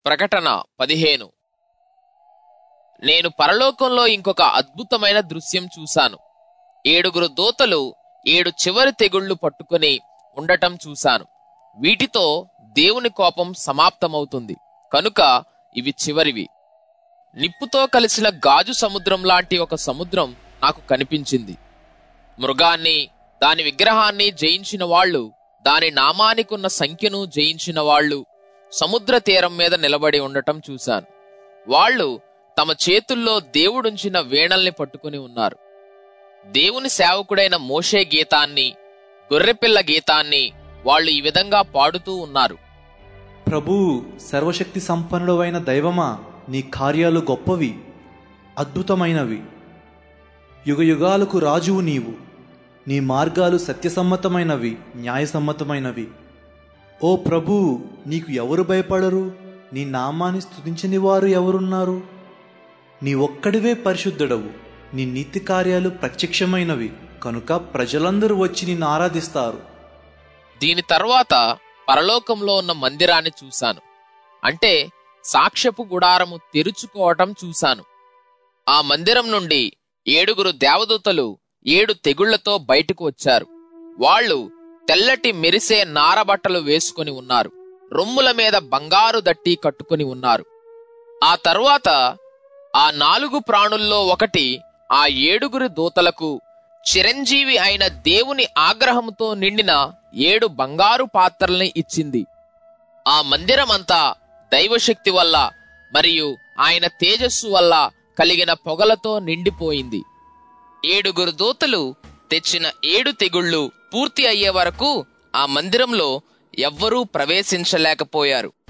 ప్రకటన పదిహేను నేను పరలోకంలో ఇంకొక అద్భుతమైన దృశ్యం చూశాను ఏడుగురు దూతలు ఏడు చివరి తెగుళ్లు పట్టుకుని ఉండటం చూశాను వీటితో దేవుని కోపం సమాప్తమవుతుంది కనుక ఇవి చివరివి నిప్పుతో కలిసిన గాజు సముద్రం లాంటి ఒక సముద్రం నాకు కనిపించింది మృగాన్ని దాని విగ్రహాన్ని జయించిన వాళ్ళు దాని నామానికున్న సంఖ్యను జయించిన వాళ్ళు సముద్ర తీరం మీద నిలబడి ఉండటం చూశాను వాళ్ళు తమ చేతుల్లో దేవుడుంచిన వీణల్ని పట్టుకుని ఉన్నారు దేవుని సేవకుడైన మోషే గీతాన్ని గొర్రెపిల్ల గీతాన్ని వాళ్ళు ఈ విధంగా పాడుతూ ఉన్నారు ప్రభూ సర్వశక్తి సంపన్నుడవైన దైవమా నీ కార్యాలు గొప్పవి అద్భుతమైనవి యుగయుగాలకు రాజువు నీవు నీ మార్గాలు సత్యసమ్మతమైనవి న్యాయసమ్మతమైనవి ఓ ప్రభూ నీకు ఎవరు భయపడరు నీ నామాన్ని స్తుతించని వారు ఎవరున్నారు నీ ఒక్కడివే పరిశుద్ధుడవు నీ నీతి కార్యాలు ప్రత్యక్షమైనవి కనుక ప్రజలందరూ వచ్చి నిన్ను ఆరాధిస్తారు దీని తర్వాత పరలోకంలో ఉన్న మందిరాన్ని చూశాను అంటే సాక్ష్యపు గుడారము తెరుచుకోవటం చూశాను ఆ మందిరం నుండి ఏడుగురు దేవదూతలు ఏడు తెగుళ్లతో బయటకు వచ్చారు వాళ్ళు తెల్లటి మెరిసే నారబట్టలు వేసుకుని ఉన్నారు రొమ్ముల మీద బంగారు దట్టి కట్టుకుని ఉన్నారు ఆ తరువాత ఆ నాలుగు ప్రాణుల్లో ఒకటి ఆ ఏడుగురి దూతలకు చిరంజీవి అయిన దేవుని ఆగ్రహంతో నిండిన ఏడు బంగారు పాత్రల్ని ఇచ్చింది ఆ మందిరమంతా దైవశక్తి వల్ల మరియు ఆయన తేజస్సు వల్ల కలిగిన పొగలతో నిండిపోయింది ఏడుగురు దూతలు తెచ్చిన ఏడు తెగుళ్ళు పూర్తి అయ్యే వరకు ఆ మందిరంలో ఎవ్వరూ ప్రవేశించలేకపోయారు